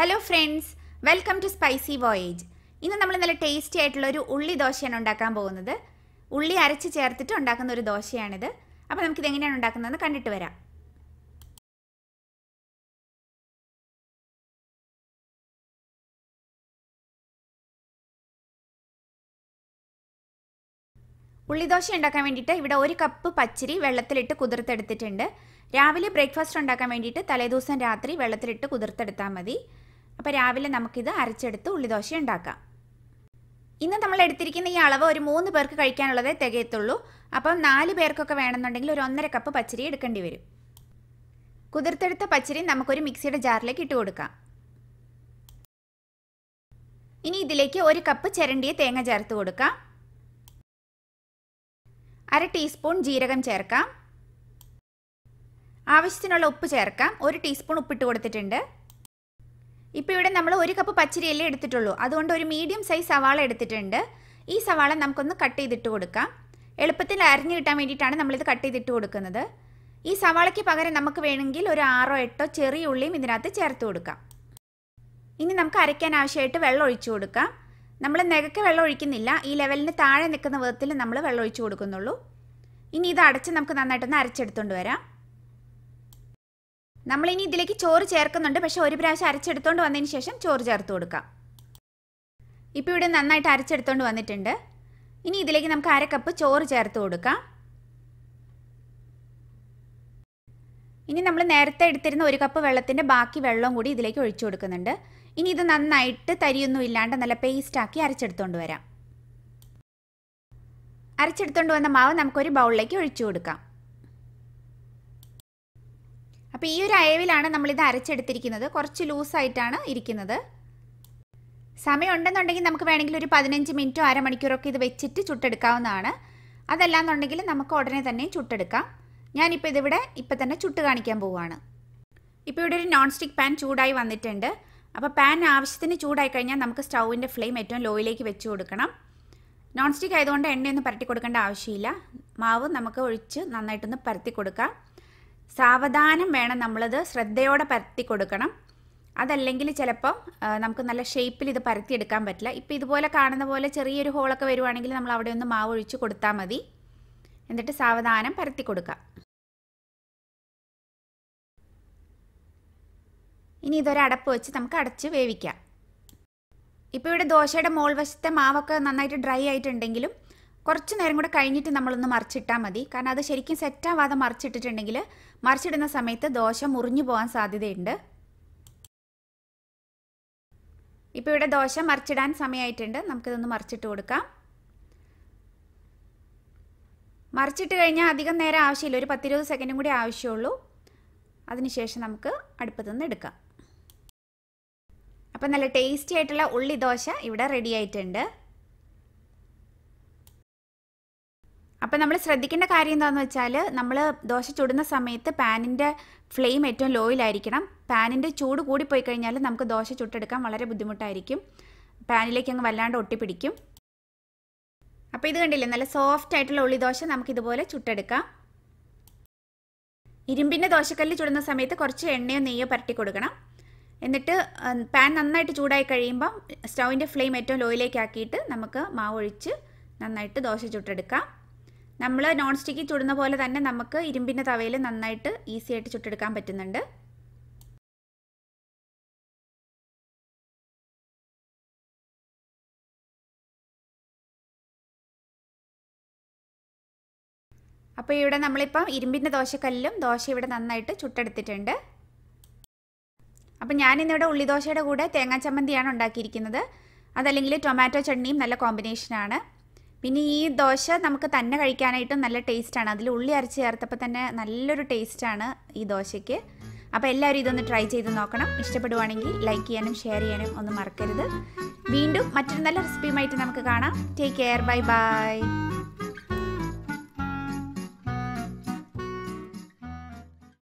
hello friends welcome to spicy voyage ഇന്ന് നമ്മൾ നല്ല ടേസ്റ്റി ആയിട്ടുള്ള ഒരു ഉള്ളി ദോശയാണ് ഉണ്ടാക്കാൻ പോകുന്നത് ഉള്ളി അരച്ച് ചേർത്തിട്ട് ഉണ്ടാക്കുന്ന ഒരു ദോശയാണിത് അപ്പോൾ നമുക്കിത് എങ്ങനെയാണ് ഉണ്ടാക്കുന്നതെന്ന് കണ്ടിട്ട് വരാം ഉള്ളിദോശ ഉണ്ടാക്കാൻ വേണ്ടിയിട്ട് ഇവിടെ ഒരു കപ്പ് പച്ചരി വെള്ളത്തിലിട്ട് കുതിർത്തെടുത്തിട്ടുണ്ട് രാവിലെ ബ്രേക്ക്ഫാസ്റ്റ് ഉണ്ടാക്കാൻ വേണ്ടിയിട്ട് തലേദിവസം രാത്രി വെള്ളത്തിലിട്ട് കുതിർത്തെടുത്താൽ മതി അപ്പോൾ രാവിലെ നമുക്കിത് അരച്ചെടുത്ത് ഉള്ളിദോശ ഉണ്ടാക്കാം ഇന്ന് നമ്മൾ എടുത്തിരിക്കുന്ന ഈ അളവ് ഒരു മൂന്ന് പേർക്ക് കഴിക്കാനുള്ളതേ തികയത്തുള്ളൂ അപ്പം നാല് പേർക്കൊക്കെ വേണമെന്നുണ്ടെങ്കിൽ ഒരു ഒന്നര കപ്പ് പച്ചരി എടുക്കേണ്ടി വരും കുതിർത്തെടുത്ത പച്ചരി നമുക്കൊരു മിക്സിയുടെ ജാറിലേക്ക് ഇട്ട് കൊടുക്കാം ഇനി ഇതിലേക്ക് ഒരു കപ്പ് ചിരണ്ടിയ തേങ്ങ ചേർത്ത് കൊടുക്കാം അര ടീസ്പൂൺ ജീരകം ചേർക്കാം ആവശ്യത്തിനുള്ള ഉപ്പ് ചേർക്കാം ഒരു ടീസ്പൂൺ ഉപ്പിട്ട് കൊടുത്തിട്ടുണ്ട് ഇപ്പോൾ ഇവിടെ നമ്മൾ ഒരു കപ്പ് പച്ചരിയല്ലേ എടുത്തിട്ടുള്ളൂ അതുകൊണ്ട് ഒരു മീഡിയം സൈസ് സവാള എടുത്തിട്ടുണ്ട് ഈ സവാള നമുക്കൊന്ന് കട്ട് ചെയ്തിട്ട് കൊടുക്കാം എളുപ്പത്തിൽ അരിഞ്ഞു കിട്ടാൻ വേണ്ടിയിട്ടാണ് നമ്മളിത് കട്ട് ചെയ്തിട്ട് കൊടുക്കുന്നത് ഈ സവാളയ്ക്ക് പകരം നമുക്ക് വേണമെങ്കിൽ ഒരു ആറോ എട്ടോ ചെറിയ ഉള്ളിയും ഇതിനകത്ത് ചേർത്ത് കൊടുക്കാം ഇനി നമുക്ക് അരയ്ക്കാൻ ആവശ്യമായിട്ട് വെള്ളം ഒഴിച്ചു കൊടുക്കാം നമ്മൾ നികക്ക് വെള്ളം ഒഴിക്കുന്നില്ല ഈ ലെവലിന് താഴെ നിൽക്കുന്ന വിധത്തിൽ നമ്മൾ വെള്ളം ഒഴിച്ചു കൊടുക്കുന്നുള്ളൂ ഇനി ഇത് അടച്ച് നമുക്ക് നന്നായിട്ടൊന്ന് അരച്ചെടുത്തുകൊണ്ട് വരാം നമ്മളിനി ഇതിലേക്ക് ചോറ് ചേർക്കുന്നുണ്ട് പക്ഷെ ഒരു പ്രാവശ്യം അരച്ചെടുത്തോണ്ട് വന്നതിന് ശേഷം ചോറ് ചേർത്ത് കൊടുക്കാം ഇപ്പോൾ ഇവിടെ നന്നായിട്ട് അരച്ചെടുത്തോണ്ട് വന്നിട്ടുണ്ട് ഇനി ഇതിലേക്ക് നമുക്ക് അര കപ്പ് ചോറ് ചേർത്ത് കൊടുക്കാം ഇനി നമ്മൾ നേരത്തെ എടുത്തിരുന്ന ഒരു കപ്പ് വെള്ളത്തിൻ്റെ ബാക്കി വെള്ളവും കൂടി ഇതിലേക്ക് ഒഴിച്ചു കൊടുക്കുന്നുണ്ട് ഇനി ഇത് നന്നായിട്ട് തരിയൊന്നും ഇല്ലാണ്ട് നല്ല പേസ്റ്റാക്കി അരച്ചെടുത്തോണ്ട് വരാം അരച്ചെടുത്തോണ്ട് വന്ന മാവ് നമുക്കൊരു ബൗളിലേക്ക് ഒഴിച്ചു കൊടുക്കാം അപ്പോൾ ഈ ഒരു അയവിലാണ് നമ്മളിത് അരച്ചെടുത്തിരിക്കുന്നത് കുറച്ച് ലൂസായിട്ടാണ് ഇരിക്കുന്നത് സമയം ഉണ്ടെന്നുണ്ടെങ്കിൽ നമുക്ക് വേണമെങ്കിൽ ഒരു പതിനഞ്ച് മിനിറ്റോ അരമണിക്കൂറോ ഒക്കെ ഇത് വെച്ചിട്ട് ചുട്ടെടുക്കാവുന്നതാണ് അതല്ലാന്നുണ്ടെങ്കിൽ നമുക്ക് ഉടനെ തന്നെ ചുട്ടെടുക്കാം ഞാനിപ്പോൾ ഇതിവിടെ ഇപ്പം തന്നെ ചുട്ട് കാണിക്കാൻ പോവുകയാണ് ഇപ്പോൾ ഇവിടെ ഒരു നോൺ സ്റ്റിക്ക് പാൻ ചൂടായി വന്നിട്ടുണ്ട് അപ്പോൾ പാൻ ആവശ്യത്തിന് ചൂടായി കഴിഞ്ഞാൽ നമുക്ക് സ്റ്റൗവിൻ്റെ ഫ്ലെയിം ഏറ്റവും ലോയിലേക്ക് വെച്ച് കൊടുക്കണം നോൺ സ്റ്റിക്ക് ആയതുകൊണ്ട് എണ്ണയൊന്നും പരട്ടി കൊടുക്കേണ്ട ആവശ്യമില്ല മാവ് നമുക്ക് ഒഴിച്ച് നന്നായിട്ടൊന്ന് പരത്തി കൊടുക്കാം സാവധാനം വേണം നമ്മളത് ശ്രദ്ധയോടെ പരത്തി കൊടുക്കണം അതല്ലെങ്കിൽ ചിലപ്പം നമുക്ക് നല്ല ഷേപ്പിൽ ഇത് പരത്തിയെടുക്കാൻ പറ്റില്ല ഇപ്പോൾ ഇതുപോലെ കാണുന്ന പോലെ ചെറിയൊരു ഹോളൊക്കെ വരുവാണെങ്കിൽ നമ്മൾ അവിടെ ഒന്ന് മാവ് ഒഴിച്ച് കൊടുത്താൽ മതി എന്നിട്ട് സാവധാനം പരത്തി കൊടുക്കാം ഇനി ഇതൊരു അടപ്പ് വെച്ച് നമുക്ക് അടച്ച് വേവിക്കാം ഇപ്പോൾ ഇവിടെ ദോശയുടെ മോൾ വശത്തെ മാവൊക്കെ നന്നായിട്ട് ഡ്രൈ ആയിട്ടുണ്ടെങ്കിലും കുറച്ച് നേരം കൂടെ കഴിഞ്ഞിട്ട് നമ്മളൊന്ന് മറിച്ചിട്ടാൽ മതി കാരണം അത് ശരിക്കും സെറ്റാവാതെ മറിച്ചിട്ടിട്ടുണ്ടെങ്കിൽ മറിച്ചിടുന്ന സമയത്ത് ദോശ മുറിഞ്ഞു പോകാൻ സാധ്യതയുണ്ട് ഇപ്പോൾ ഇവിടെ ദോശ മറിച്ചിടാൻ സമയമായിട്ടുണ്ട് നമുക്കിതൊന്ന് മറിച്ചിട്ട് കൊടുക്കാം മറിച്ചിട്ട് കഴിഞ്ഞാൽ അധികം നേരം ആവശ്യമില്ല ഒരു പത്തിരുപത് സെക്കൻഡും കൂടി ആവശ്യമുള്ളൂ അതിനുശേഷം നമുക്ക് അടുപ്പത്തു നിന്ന് എടുക്കാം അപ്പം നല്ല ടേസ്റ്റി ആയിട്ടുള്ള ഉള്ളി ദോശ ഇവിടെ റെഡി ആയിട്ടുണ്ട് അപ്പം നമ്മൾ ശ്രദ്ധിക്കേണ്ട കാര്യം എന്താണെന്ന് വെച്ചാൽ നമ്മൾ ദോശ ചുടുന്ന സമയത്ത് പാനിൻ്റെ ഫ്ലെയിം ഏറ്റവും ലോയിലായിരിക്കണം പാനിൻ്റെ ചൂട് കൂടിപ്പോയി കഴിഞ്ഞാൽ നമുക്ക് ദോശ ചുട്ടെടുക്കാൻ വളരെ ബുദ്ധിമുട്ടായിരിക്കും പാനിലേക്ക് അങ്ങ് വല്ലാണ്ട് ഒട്ടിപ്പിടിക്കും അപ്പോൾ ഇത് കണ്ടില്ലേ നല്ല സോഫ്റ്റ് ആയിട്ടുള്ള ഉള്ളി ദോശ നമുക്കിതുപോലെ ചുട്ടെടുക്കാം ഇരുമ്പിൻ്റെ ദോശക്കല്ല് ചുടുന്ന സമയത്ത് കുറച്ച് എണ്ണയോ നെയ്യോ പരട്ടി കൊടുക്കണം എന്നിട്ട് പാൻ നന്നായിട്ട് ചൂടായി കഴിയുമ്പം സ്റ്റൗവിൻ്റെ ഫ്ലെയിം ഏറ്റവും ലോയിലേക്ക് ആക്കിയിട്ട് നമുക്ക് മാവ് ഒഴിച്ച് നന്നായിട്ട് ദോശ ചുട്ടെടുക്കാം നമ്മൾ നോൺ സ്റ്റിക്ക് ചുടുന്ന പോലെ തന്നെ നമുക്ക് ഇരുമ്പിൻ്റെ തവയിൽ നന്നായിട്ട് ഈസി ആയിട്ട് ചുട്ടെടുക്കാൻ പറ്റുന്നുണ്ട് അപ്പോൾ ഇവിടെ നമ്മളിപ്പം ഇരുമ്പിൻ്റെ ദോശക്കല്ലും ദോശ ഇവിടെ നന്നായിട്ട് ചുട്ടെടുത്തിട്ടുണ്ട് അപ്പം ഞാനിന്നിവിടെ ഉള്ളിദോശയുടെ കൂടെ തേങ്ങാ ചമ്മന്തിയാണ് ഉണ്ടാക്കിയിരിക്കുന്നത് അതല്ലെങ്കിൽ ടൊമാറ്റോ ചട്നിയും നല്ല കോമ്പിനേഷനാണ് പിന്നെ ഈ ദോശ നമുക്ക് തന്നെ കഴിക്കാനായിട്ടും നല്ല ടേസ്റ്റാണ് അതിൽ ഉള്ളി അരച്ച് ചേർത്തപ്പോൾ തന്നെ നല്ലൊരു ടേസ്റ്റാണ് ഈ ദോശയ്ക്ക് അപ്പോൾ എല്ലാവരും ഇതൊന്ന് ട്രൈ ചെയ്ത് നോക്കണം ഇഷ്ടപ്പെടുവാണെങ്കിൽ ലൈക്ക് ചെയ്യാനും ഷെയർ ചെയ്യാനും ഒന്നും മറക്കരുത് വീണ്ടും മറ്റൊരു നല്ല റെസിപ്പിയുമായിട്ട് നമുക്ക് കാണാം ടേക്ക് കെയർ ബൈ ബൈ